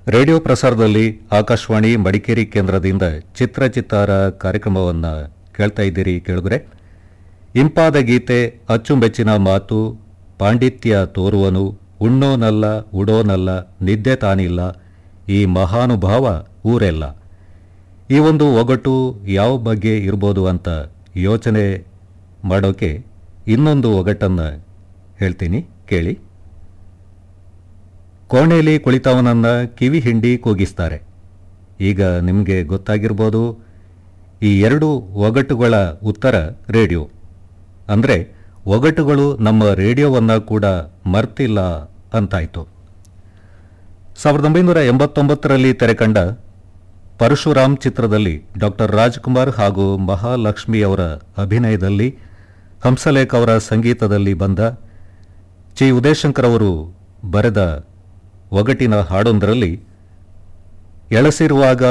radio ಪ್ರಸಾರದಲ್ಲಿ ಆಕಾಶವಾಣಿ ಮಡಿಕೇರಿ ಕೇಂದ್ರದಿಂದ ಚಿತ್ರ ಚಿತ್ತಾರ ಕಾರ್ಯಕ್ರಮವನ್ನು ಕೇಳ್ತಾ ಇದ್ದೀರಿ ಕೇಳುಗರೆ ಇಂಪಾದ ಗೀತೆ ಅಚ್ಚುಮೆಚ್ಚಿನ ಮಾತು ಪಾಂಡಿತ್ಯ ತೋರುವನು ಉಣ್ಣೋನಲ್ಲ ಉಡೋನಲ್ಲ ನಿದ್ದೆ ತಾನಿಲ್ಲ ಈ ಮಹಾನುಭಾವ ಊರೆಲ್ಲ ಈ ಒಂದು ಒಗಟು ಯಾವ ಬಗ್ಗೆ ಇರ್ಬೋದು ಅಂತ ಯೋಚನೆ ಮಾಡೋಕೆ ಇನ್ನೊಂದು ಒಗಟನ್ನು ಹೇಳ್ತೀನಿ ಕೇಳಿ ಕೋಣೆಯಲ್ಲಿ ಕುಳಿತವನನ್ನ ಕಿವಿ ಹಿಂಡಿ ಕೂಗಿಸ್ತಾರೆ ಈಗ ನಿಮಗೆ ಗೊತ್ತಾಗಿರ್ಬೋದು ಈ ಎರಡು ಒಗಟುಗಳ ಉತ್ತರ ರೇಡಿಯೋ ಅಂದರೆ ಒಗಟುಗಳು ನಮ್ಮ ರೇಡಿಯೋವನ್ನು ಕೂಡ ಮರ್ತಿಲ್ಲ ಅಂತಾಯಿತು ಸಾವಿರದ ಒಂಬೈನೂರ ಎಂಬತ್ತೊಂಬತ್ತರಲ್ಲಿ ತೆರೆಕಂಡ ಪರಶುರಾಮ್ ಚಿತ್ರದಲ್ಲಿ ಡಾಕ್ಟರ್ ರಾಜ್ಕುಮಾರ್ ಹಾಗೂ ಮಹಾಲಕ್ಷ್ಮಿ ಅವರ ಅಭಿನಯದಲ್ಲಿ ಹಂಸಲೇಖ್ ಅವರ ಸಂಗೀತದಲ್ಲಿ ಬಂದ ಚಿ ಉದಯಶಂಕರ್ ಅವರು ಬರೆದ ಒಗಟಿನ ಹಾಡೊಂದರಲ್ಲಿ ಎಳಸಿರುವಾಗ